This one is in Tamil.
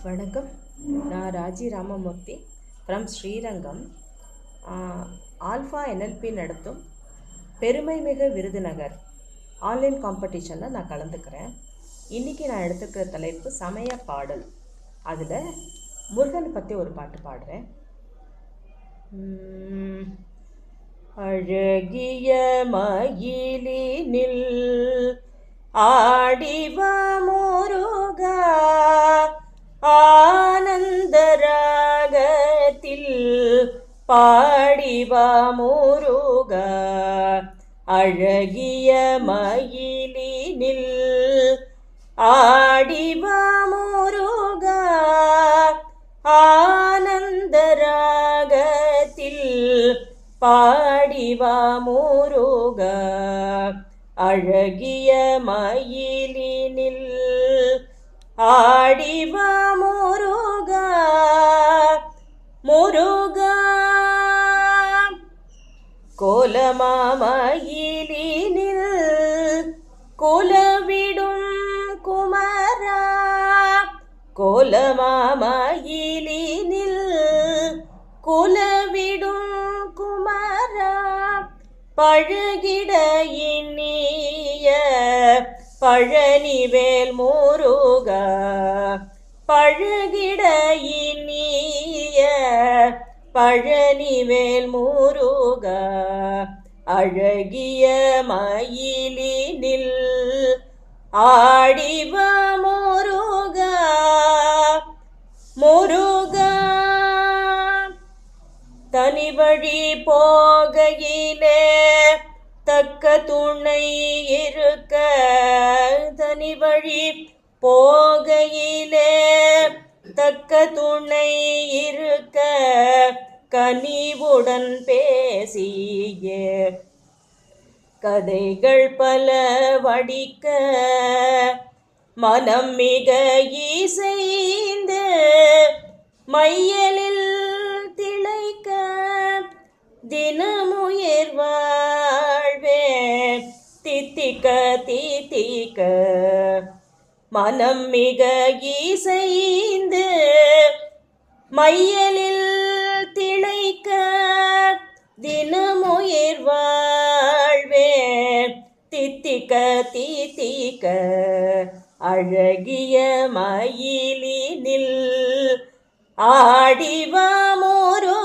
வணக்கம் நான் Raji Ramamurthy from Srirangam alpha NLP நடத்தும் பெருமைமிகு விருதுநகர் ஆன்லைன் காம்படிஷனில் நான் கலந்துக்கிறேன் இன்றைக்கி நான் எடுத்துக்கிற தலைப்பு சமய பாடல் அதில் முருகனை பற்றி ஒரு பாட்டு பாடுறேன் உம், அழகிய மயிலினில் ஆடிவ முருகா ஆனந்தராகத்தில் பாடிவ முருகா அழகிய மயிலினில் ஆடிவ முருகா ஆனந்தராகத்தில் பாடிவா முருகா அழகிய மயிலினில் ஆடிவா முருகா முருகா கோலமாமயிலினில் குலவிடும் குமரா கோலமாமயிலினில் குலவிடும் குமரா பழகிட இனிய பழனிவேல் முருகா பழகிட இனிய பழனிவேல் முருகா அழகிய மயிலினில் ஆடிவ முருகா முருகா தனி வழி போகையிலே தக்க துணை இருக்க தனி வழி போகையிலே தக்க துணை இருக்க கனிவுடன் பேசிய கதைகள் பல வடிக்க மனம் மிக இசைந்து மையலில் திளைக்க தினமுயிர் வாழ்வே தித்திக்க தித்திக்க மனம் மிக இசைந்து மையலில் திளைக்க தினமுயிர் வாழ்வே தித்திக்க தித்திக்க அழகிய மயிலினில் ஆடிவ முருகா